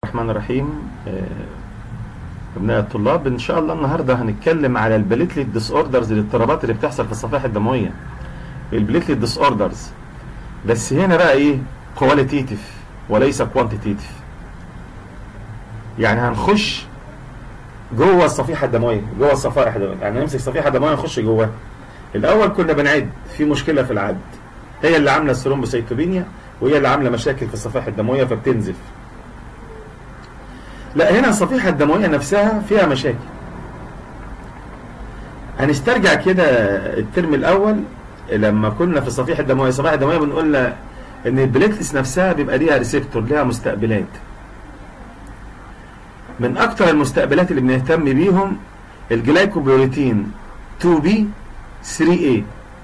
الرحمن الرحيم آه، ابناء الطلاب ان شاء الله النهارده هنتكلم على البليتليت ديس اوردرز الاضطرابات اللي بتحصل في الصفائح الدمويه البليتليت ديس اوردرز بس هنا بقى ايه كواليتيتيف وليس كوانتيتيف يعني هنخش جوه الصفيحه الدمويه جوه الصفائح الدمويه يعني نمسك صفيحه دمويه نخش جواها الاول كنا بنعد في مشكله في العد هي اللي عامله الثرومبوسيتوبينيا وهي اللي عامله مشاكل في الصفائح الدمويه فبتنزف لا هنا الصفيحة الدموية نفسها فيها مشاكل هنسترجع كده الترم الأول لما كنا في الصفيحة الدموية الصفيحة الدموية بنقول ان البليتلس نفسها بيبقى ليها ريسبتور ليها مستقبلات من أكتر المستقبلات اللي بنهتم بيهم الجلايكوبروتين 2B 3A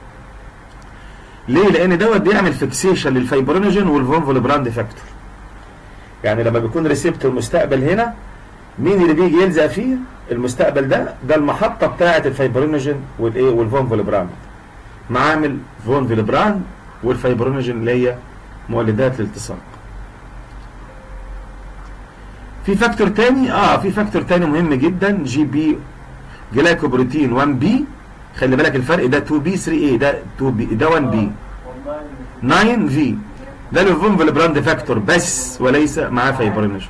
ليه؟ لأن دوت بيعمل فيكسيشن للفايبرينوجين والفونفولبراند فاكتور يعني لما بيكون ريسبتور مستقبل هنا مين اللي بيجي يلزق فيه المستقبل ده ده المحطة بتاعة الفايبرينوجين والايه والفونفولبراند معامل فونفولبراند والفايبرينوجين اللي هي مولدات الالتصاق في فاكتور تاني اه في فاكتور تاني مهم جدا جي بي جلايكوبروتين 1 بي خلي بالك الفرق ده 2 بي 3 اي ده 2 بي ده 1 بي 9 في ده الفونفل براند فاكتور بس وليس معاه فايبرينوجين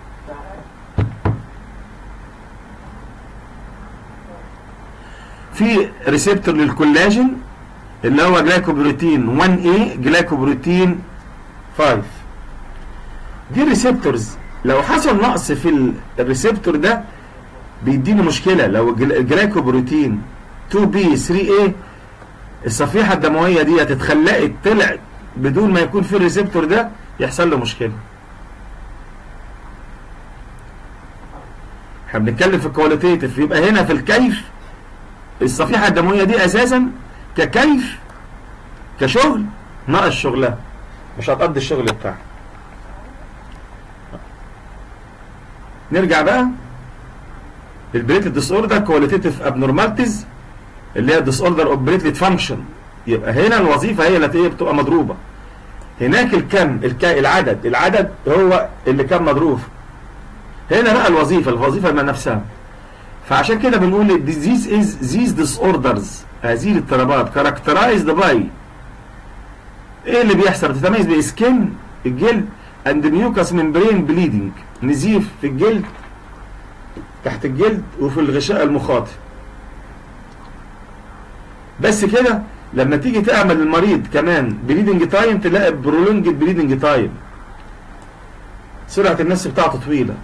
في ريسبتور للكولاجين اللي هو جلايكوبروتين 1A جلايكوبروتين 5 دي ريسبتورز لو حصل نقص في الريسبتور ده بيديني مشكلة لو الجلايكوبروتين 2B 3A الصفيحة الدموية دي اتخلقت طلعت بدون ما يكون في الريسبتور ده يحصل له مشكله احنا بنتكلم في الكواليتيف يبقى هنا في الكيف الصفيحه الدمويه دي اساسا ككيف كشغل ناقص شغلها مش هتقضي الشغل بتاعها نرجع بقى البريتلت ديس اوردر كواليتيف ابنورماليتيز اللي هي ديس اوردر اوف بريتلت فانكشن يبقى هنا الوظيفة هي التي بتبقى مضروبة هناك الكم الك... العدد العدد هو اللي كان مضروب هنا بقى الوظيفة الوظيفة من نفسها فعشان كده بنقول disease is these disorders هذه الاضطرابات characterized by ايه اللي بيحصل بتتميز بسكن الجلد and mucous membrane bleeding نزيف في الجلد تحت الجلد وفي الغشاء المخاطي بس كده لما تيجي تعمل المريض كمان بليدنج تايم تلاقي برولونج بليدنج تايم سرعة النفس بتاعته طويلة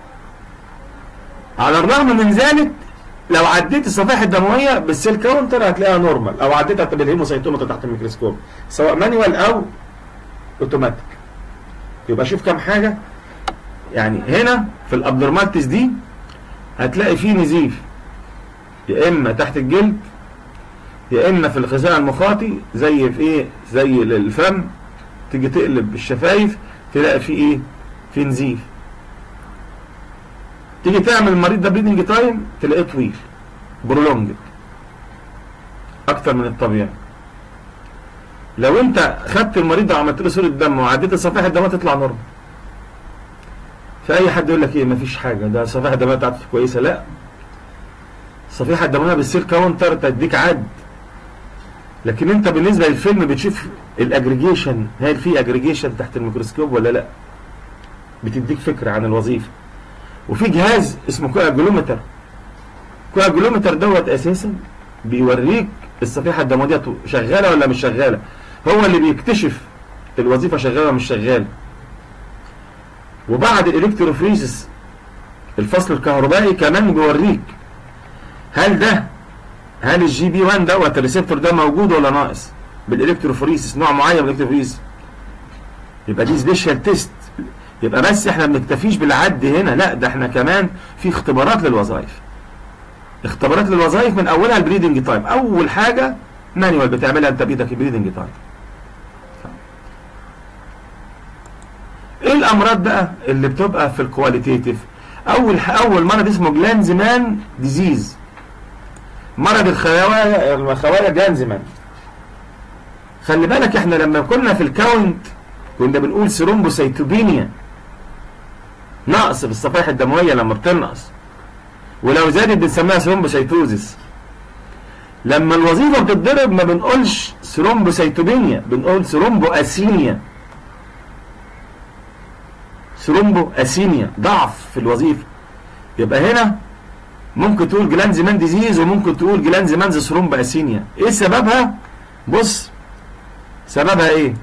على الرغم من ذلك لو عديت الصفائح الدموية بالسيل كاونتر هتلاقيها نورمال او عديتها بالهيموسيتومتر تحت الميكروسكوب سواء مانيوال او اوتوماتيك يبقى شوف كام حاجة يعني هنا في الابنورمالتيز دي هتلاقي فيه نزيف يا اما تحت الجلد يا اما في الغذاء المخاطي زي في ايه زي الفم تيجي تقلب الشفايف تلاقي في ايه في نزيف تيجي تعمل المريض ده بريدنج تايم تلاقيه طويل برولونجد اكتر من الطبيعي لو انت خدت المريض ده وعملت له صوره دم وعديت الصفائح الدمويه تطلع نورمال فاي حد يقول لك ايه مفيش حاجه ده الصفائح الدمويه بتاعته كويسه لا الصفيحه الدمويه بالسيل كاونتر تديك عد لكن انت بالنسبه للفيلم بتشوف الاجريجيشن هل في اجريجيشن تحت الميكروسكوب ولا لا بتديك فكره عن الوظيفه وفي جهاز اسمه كواجلومتر كواجلومتر دوت اساسا بيوريك الصفيحه الدمويه شغاله ولا مش شغاله هو اللي بيكتشف الوظيفه شغاله ولا مش شغاله وبعد الالكتروفريزس الفصل الكهربائي كمان بيوريك هل ده هل الجي بي 1 دوت الريسبتور ده موجود ولا ناقص بالالكتروفوريسيس نوع معين من الالكتروفوريسيس يبقى دي سبيشال تيست يبقى بس احنا ما بنكتفيش بالعد هنا لا ده احنا كمان في اختبارات للوظائف اختبارات للوظائف من اولها البريدنج تايم اول حاجه مانيوال بتعملها انت بايدك البريدنج تايم ايه الامراض بقى اللي بتبقى في الكواليتيتيف اول اول مرض اسمه جلانزمان ديزيز مرض الخوايا الخوايا جانزمان خلي بالك احنا لما كنا في الكاونت كنا بنقول سيرومبوسيتوبينيا نقص في الصفائح الدمويه لما بتنقص ولو زادت بنسميها ثرومبوسيتوزيس لما الوظيفه بتتضرب ما بنقولش ثرومبوسيتوبينيا بنقول ثرومبو اسينيا ثرومبو اسينيا ضعف في الوظيفه يبقى هنا ممكن تقول جلانز مان ديزيز وممكن تقول جلانز مانز ثرومبو اسينيا ايه سببها بص سببها ايه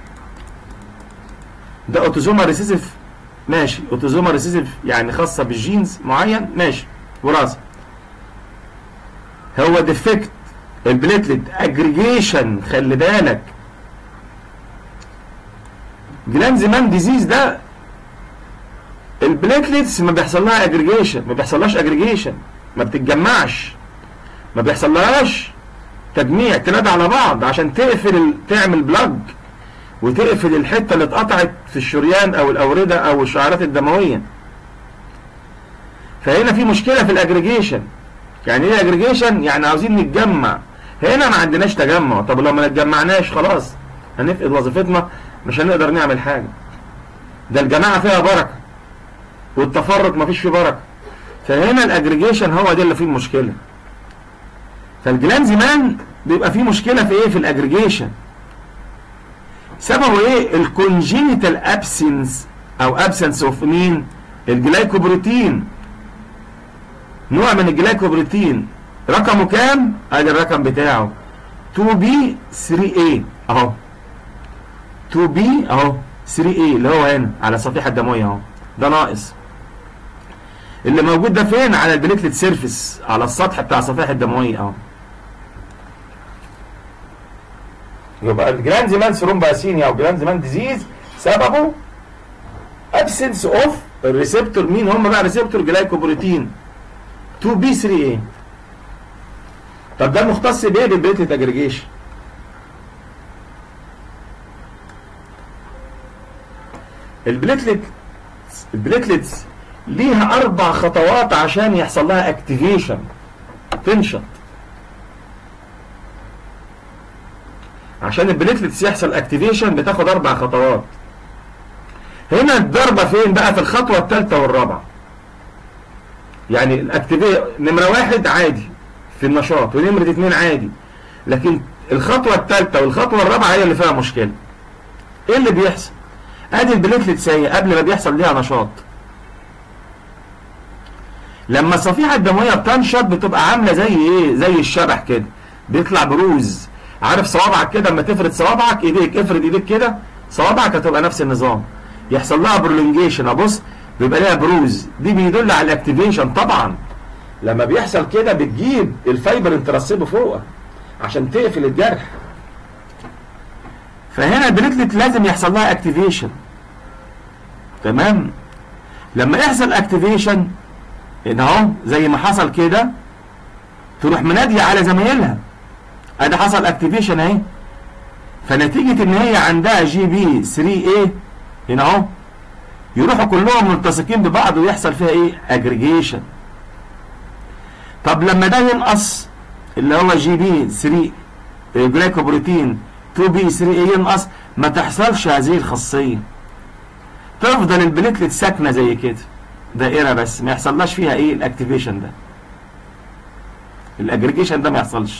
ده اوتوزوما ريسيسيف ماشي اوتوزوما ريسيسيف يعني خاصه بالجينز معين ماشي وراثه هو ديفكت البليتلت اجريجيشن خلي بالك جلانز مان ديزيز ده البليتلتس ما بيحصل لها اجريجيشن ما بيحصلهاش اجريجيشن ما بتتجمعش ما بيحصلهاش تجميع تنادى على بعض عشان تقفل ال- تعمل بلاج وتقفل الحته اللي اتقطعت في الشريان او الاورده او الشعيرات الدمويه فهنا في مشكله في الاجريجيشن يعني ايه اجريجيشن يعني عاوزين نتجمع هنا ما عندناش تجمع طب لو ما نتجمعناش خلاص هنفقد وظيفتنا مش هنقدر نعمل حاجه ده الجماعه فيها بركه والتفرق مفيش فيه بركه فهنا الاجريجيشن هو ده اللي فيه المشكله فالجلان زمان بيبقى فيه مشكله في ايه في الاجريجيشن سببه ايه الكونجينيتال ابسنس او ابسنس اوف مين الجلايكوبروتين نوع من الجلايكوبروتين رقمه كام ادي الرقم بتاعه 2 بي 3 a اهو 2 بي اهو 3 a اللي هو هنا على الصفيحه الدمويه اهو ده ناقص اللي موجود ده فين على البليتلت سيرفيس على السطح بتاع الصفائح الدمويه اهو يبقى الجراند زمان ثرومباسينيا او جراند زمان ديزيز سببه ابسنس اوف الريسبتور مين هم بقى ريسبتور جلايكوبروتين 2 بي 3 اي طب ده مختص بايه بالبليتلت اجريجيشن البليتلت البليتلتس ليها اربع خطوات عشان يحصل لها اكتيفيشن تنشط عشان البليتلتس يحصل اكتيفيشن بتاخد اربع خطوات هنا الضربه فين بقى في الخطوه الثالثه والرابعه يعني الاكتيفي نمره واحد عادي في النشاط ونمره اثنين عادي لكن الخطوه الثالثه والخطوه الرابعه هي اللي فيها مشكله ايه اللي بيحصل ادي البليتلتس هي قبل ما بيحصل ليها نشاط لما الصفيحه الدمويه بتنشط بتبقى عامله زي ايه زي الشبح كده بيطلع بروز عارف صوابعك كده لما تفرد صوابعك ايديك افرد ايديك كده صوابعك هتبقى نفس النظام يحصل لها برولونجيشن ابص بيبقى لها بروز دي بيدل على الاكتيفيشن طبعا لما بيحصل كده بتجيب الفايبر انت رصبه فوقها عشان تقفل الجرح فهنا البليتلت لازم يحصل لها اكتيفيشن تمام لما يحصل اكتيفيشن ان اهو زي ما حصل كده تروح مناديه على زمايلها ادي حصل اكتيفيشن اهي فنتيجه ان هي عندها جي بي 3 اي هنا اهو يروحوا كلهم ملتصقين ببعض ويحصل فيها ايه اجريجيشن طب لما ده ينقص اللي هو جي بي 3 جلايكوبروتين 2 بي 3 اي ينقص ما تحصلش هذه الخاصيه تفضل البليتلت ساكنه زي كده دائره بس ما يحصلهاش فيها ايه الاكتيفيشن ده الاجريجيشن ده ما يحصلش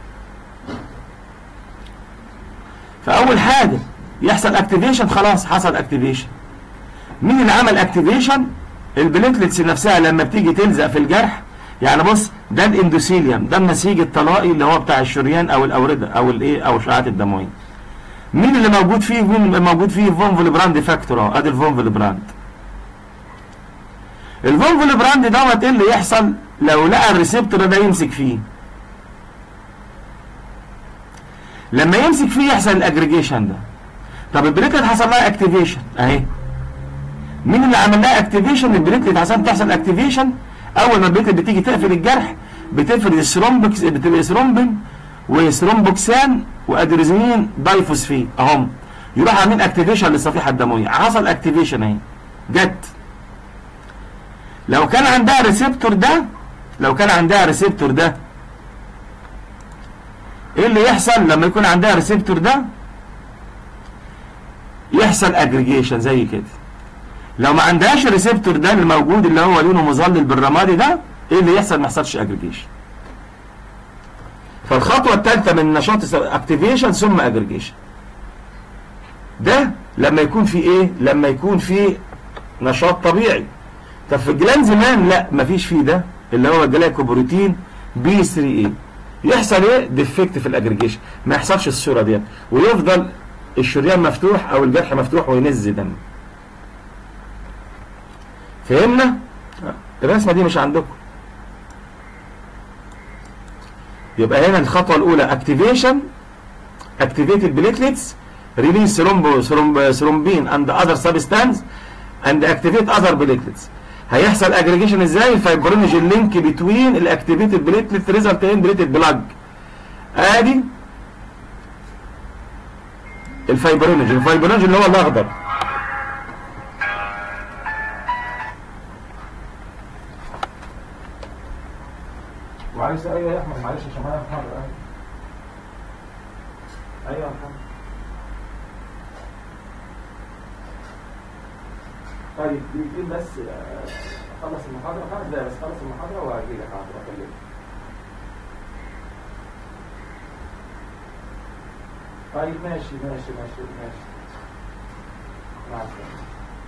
فاول حاجه يحصل اكتيفيشن خلاص حصل اكتيفيشن مين اللي عمل اكتيفيشن البليتلتس نفسها لما بتيجي تلزق في الجرح يعني بص ده الاندوثيليوم ده النسيج الطلائي اللي هو بتاع الشريان او الاورده او الايه او الشعاعات الدمويه مين اللي موجود فيه مين اللي موجود فيه فونفول براند فاكتور اهو ادي الفونفول براند الفونفول براند دوت ايه اللي يحصل لو لقى الريسبتور ده يمسك فيه لما يمسك فيه يحصل الاجريجيشن ده طب البريتلت حصل لها اكتيفيشن اهي مين اللي عمل لها اكتيفيشن البريتلت عشان تحصل اكتيفيشن اول ما البريتلت بتيجي تقفل الجرح بتفرد الثرومبكس بتبقى ثرومبين وثرومبوكسان وادرينالين دايفوسفيت اهم يروح عاملين اكتيفيشن للصفيحه الدمويه حصل اكتيفيشن اهي جت لو كان عندها ريسبتور ده لو كان عندها ريسبتور ده ايه اللي يحصل لما يكون عندها ريسبتور ده يحصل اجريجيشن زي كده لو ما عندهاش الريسبتور ده الموجود اللي هو لونه مظلل بالرمادي ده ايه اللي يحصل ما يحصلش اجريجيشن فالخطوه الثالثه من نشاط اكتيفيشن ثم اجريجيشن ده لما يكون في ايه لما يكون في نشاط طبيعي طب في الجلان زمان لا مفيش فيه ده اللي هو الجلايكوبروتين بي 3 اي يحصل ايه ديفكت في الاجريجيشن ما يحصلش الصوره ديت ويفضل الشريان مفتوح او الجرح مفتوح وينز دم فهمنا الرسمه دي مش عندكم يبقى هنا الخطوه الاولى اكتيفيشن activated platelets release thrombo, thromb, thrombin and other substance and activate other platelets هيحصل اجريجيشن ازاي الفايبرينوجين لينك بتوين الاكتيفيتد بليتلت ريزلت ان بليتد بلاج ادي الفايبرينوجين الفايبرينوجين اللي هو الاخضر معلش ايوه يا احمد معلش عشان انا محاضر ايوه يا محمد طيب دقيقتين بس خلص المحاضرة خمس دقايق بس خلص المحاضرة وهجي لك على طول اكلمك. طيب ماشي ماشي ماشي ماشي. مع السلامة.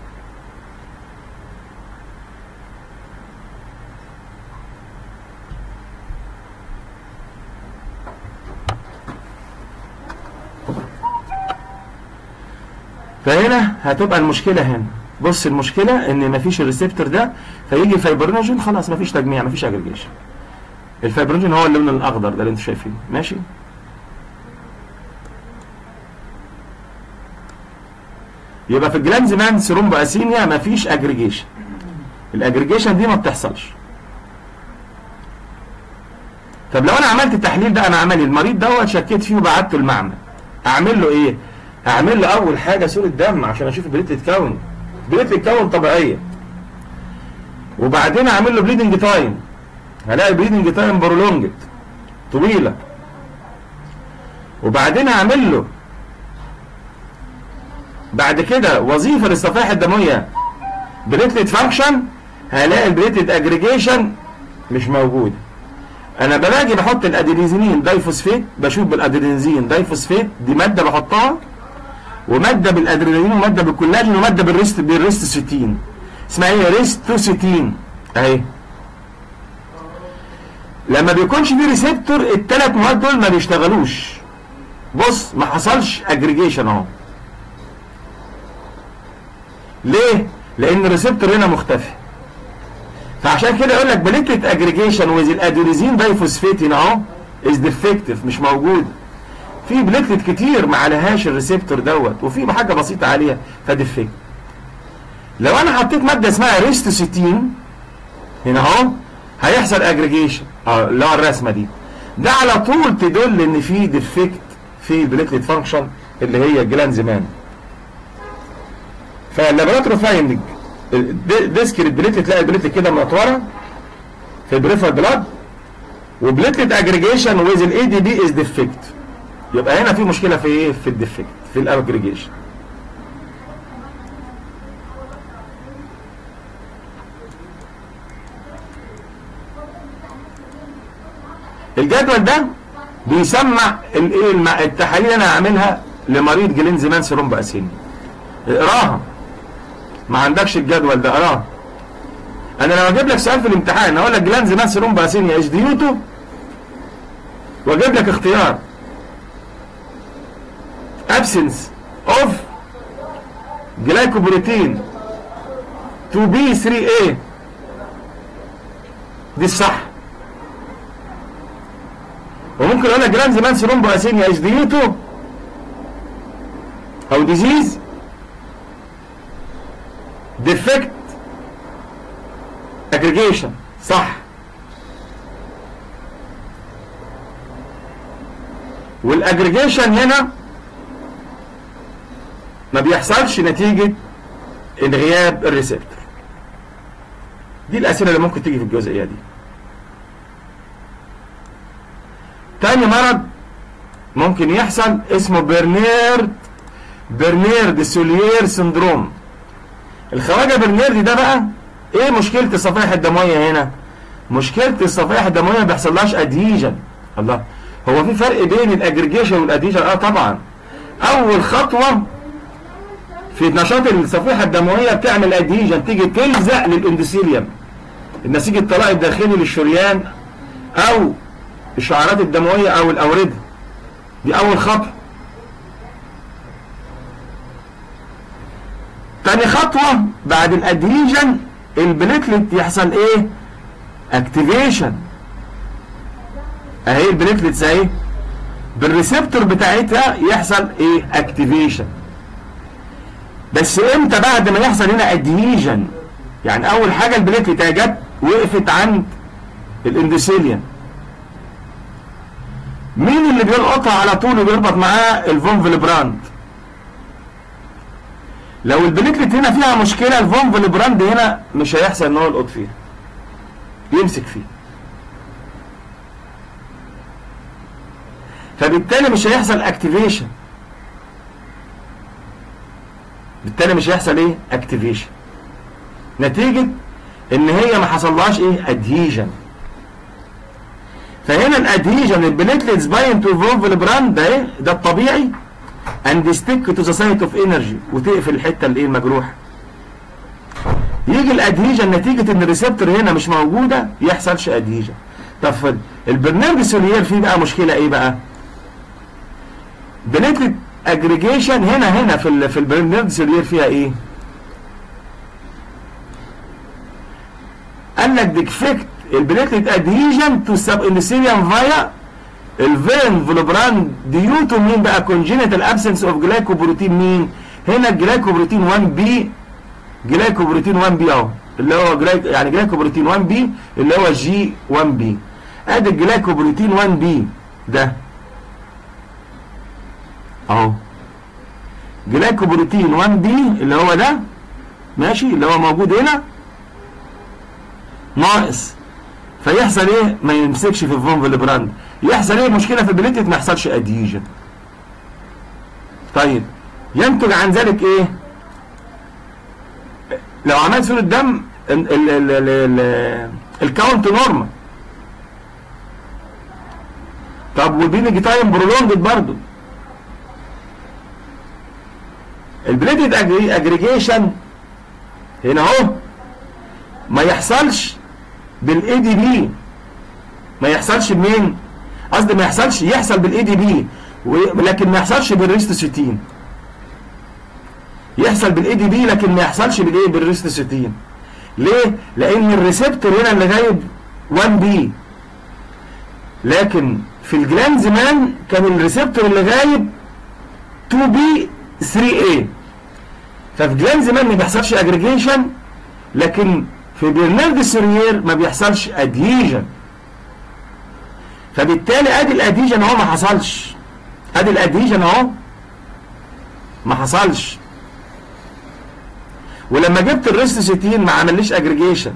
فهنا هتبقى المشكلة هنا بص المشكلة ان مفيش الريسبتور ده فيجي فايبرينوجين خلاص مفيش تجميع مفيش اجريجيشن الفايبرينوجين هو اللون الاخضر ده اللي انتوا شايفينه ماشي يبقى في الجلاند مان ثرومبواسيميا مفيش اجريجيشن الاجريجيشن دي ما بتحصلش طب لو انا عملت التحليل ده انا عملي المريض دوت شكيت فيه وبعته المعمل اعمل له ايه اعمل له اول حاجه صوره دم عشان اشوف البليت تتكون بليت تتكون طبيعيه وبعدين اعمل له بليدنج تايم هلاقي بليدنج تايم برولونجد طويله وبعدين اعمل له بعد كده وظيفه للصفائح الدمويه بليتلت فانكشن هلاقي البليتلت اجريجيشن مش موجود انا بلاقي بحط الادرينزين دايفوسفيت بشوف بالادرينزين دايفوسفيت دي ماده بحطها وماده بالادرينالين وماده بالكولاجين وماده بالريست بالريستوسيتين اسمها ايه ريستوسيتين اهي لما بيكونش في ريسبتور الثلاث مواد دول ما بيشتغلوش بص ما حصلش اجريجيشن اهو ليه لان الريسبتور هنا مختفي فعشان كده يقول لك بليتلت اجريجيشن ويز الادرينالين دايفوسفيت هنا اهو از ديفكتيف مش موجود في بليتلت كتير ما عليهاش الريسبتور دوت وفي حاجه بسيطه عليها فديفكت لو انا حطيت ماده اسمها ريستوسيتين هنا اهو هيحصل اجريجيشن اه اللي هو الرسمه دي ده على طول تدل ان في ديفكت في البليتلت فانكشن اللي هي الجلانزمان فاللابراتوري فايندنج ديسكريت البليتلت تلاقي البليتلت كده منطوره في البريفرال بلاد وبليتلت اجريجيشن ويز الاي دي بي از ديفكت يبقى هنا في مشكله في ايه في الديفكت في الاجريجيشن الجدول ده بيسمع الايه الم- التحاليل اللي انا هعملها لمريض جلينزمان سيروم اسيني اقراها ما عندكش الجدول ده اقراها انا لو اجيب لك سؤال في الامتحان اقول لك جلانزمان سيروم اسيني ايش ديوته واجيب لك اختيار absence of glycoprotein to B3A دي الصح وممكن اقول لك جرام زمان سيروم بواسينيا از ديوتو او ديزيز ديفكت اجريجيشن صح والاجريجيشن هنا ما بيحصلش نتيجة انغياب الريسبتور دي الأسئلة اللي ممكن تيجي في الجزئية دي تاني مرض ممكن يحصل اسمه برنيرد برنيرد سوليير سندروم الخواجه برنيردي ده بقى ايه مشكله الصفائح الدمويه هنا مشكله الصفائح الدمويه ما بيحصلهاش ادهيجن الله هو في فرق بين الاجريجيشن والادهيجن اه طبعا اول خطوه في نشاط الصفيحه الدمويه بتعمل ادهيجن تيجي تلزق للاندوثيليوم النسيج الطلائي الداخلي للشريان او الشعرات الدمويه او الاورده دي اول خطوه تاني خطوه بعد الادهيجن البليتلت يحصل ايه اكتيفيشن اهي البليتلتس اهي بالريسبتور بتاعتها يحصل ايه اكتيفيشن بس امتى بعد ما يحصل هنا ادهيجن يعني اول حاجه البليتلت هي جت وقفت عند الاندوثيليوم مين اللي بيلقطها على طول وبيربط معاه الفون فيلبراند لو البليتلت هنا فيها مشكله الفون فيلبراند هنا مش هيحصل ان هو يلقط فيها يمسك فيه فبالتالي مش هيحصل اكتيفيشن بالتالي مش هيحصل ايه اكتيفيشن نتيجة ان هي ما حصلهاش ايه ادهيجن فهنا الادهيجن البليتلتس باين تو فولف براند ده ايه ده الطبيعي اند ستيك تو ذا سايت اوف انرجي وتقفل الحته الايه المجروحه يجي الادهيجن نتيجه ان الريسبتور هنا مش موجوده يحصلش ادهيجن طب البرنامج سوليير فيه بقى مشكله ايه بقى بليتلت اجريجيشن هنا هنا في ال في البرنامج سوليير فيها ايه قال لك ديكفكت البليتلت ادهيجن تو سب اندوثيليوم فايا الفين فلوبران ديو تو مين بقى كونجينيتال ابسنس اوف جلايكوبروتين مين هنا الجلايكوبروتين 1 بي جلايكوبروتين 1 بي اهو اللي هو جلايك يعني جلايكوبروتين 1 بي اللي هو جي 1 بي ادي الجلايكوبروتين 1 بي ده اهو جلايكوبروتين 1 بي اللي هو ده ماشي اللي هو موجود هنا ناقص فيحصل ايه ما يمسكش في الفون فيلبراند يحصل ايه مشكله في البليتت ما يحصلش اديجن طيب ينتج عن ذلك ايه لو عملت صوره دم ال ال ال ال ال الكاونت نورمال طب والبينج تايم برولونجد برضه البليتد اجريجيشن هنا اهو ما يحصلش بالاي دي بي ما يحصلش بمين قصدي ما يحصلش يحصل بالاي دي بي لكن ما يحصلش بالريستوسيتين يحصل بالاي دي بي لكن ما يحصلش بالايه بالريستوسيتين ليه لان الريسبتور هنا اللي جايب 1 بي لكن في الجلاند زمان كان الريسبتور اللي جايب 2 بي 3 a ففي جلاند زمان ما بيحصلش اجريجيشن لكن في برنارد سيرير ما بيحصلش اديجن فبالتالي ادي الاديجن اهو ما حصلش ادي الاديجن اهو ما حصلش ولما جبت الريستوسيتين ما عمليش اجريجيشن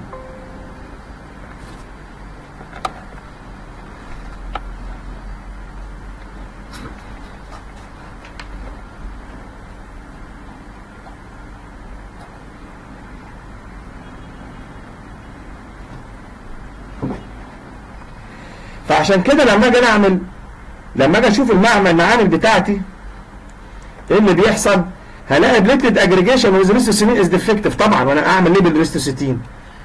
فعشان كده لما اجي اعمل لما اجي اشوف المعمل المعامل بتاعتي ايه اللي بيحصل هلاقي بليتلت اجريجيشن ويز ريستوسيتين از ديفكتيف طبعا وانا اعمل ليه بالريستوسيتين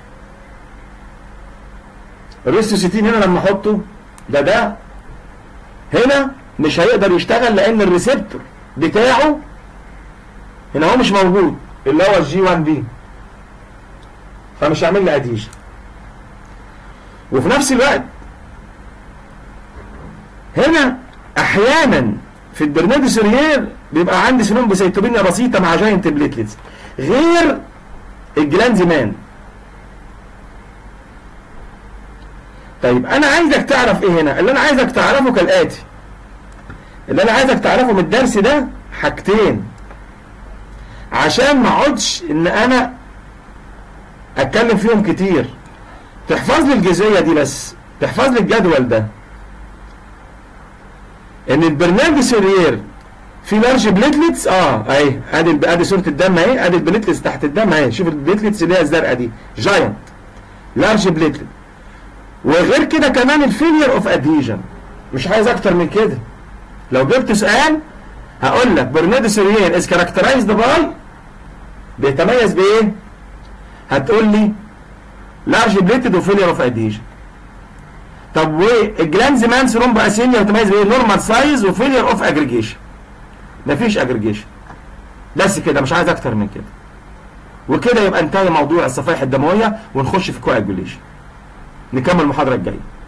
الريستوسيتين هنا لما احطه ده ده هنا مش هيقدر يشتغل لان الريسبتور بتاعه هنا هو مش موجود اللي هو الجي 1 بي فمش هعمل لي اديشن وفي نفس الوقت هنا احيانا في البرنامج سوريير بيبقى عندي سنون بسيتوبينيا بسيطه مع جاينت بليتلتس غير الجلانزيمان طيب انا عايزك تعرف ايه هنا اللي انا عايزك تعرفه كالاتي اللي انا عايزك تعرفه من الدرس ده حاجتين عشان ما اقعدش ان انا اتكلم فيهم كتير تحفظ لي الجزئيه دي بس تحفظ لي الجدول ده ان البرنامج سوريير في لارج بليتلتس اه اهي ادي ادي صوره الدم اهي ادي البليتلتس تحت الدم اهي شوف البليتلتس اللي هي الزرقاء دي جاينت لارج بليتلت وغير كده كمان الفيلير اوف ادهيجن مش عايز اكتر من كده لو جبت سؤال هقول لك برنادو سيريان از كاركترايزد باي بيتميز بايه؟ هتقول لي لارج بليتد وفيلير اوف ادهيجن طب والجلانز مان سيروم باسينيا بيتميز بايه؟ نورمال سايز وفيلير اوف اجريجيشن مفيش اجريجيشن بس كده مش عايز اكتر من كده وكده يبقى انتهى موضوع الصفائح الدمويه ونخش في كواجوليشن نكمل المحاضره الجايه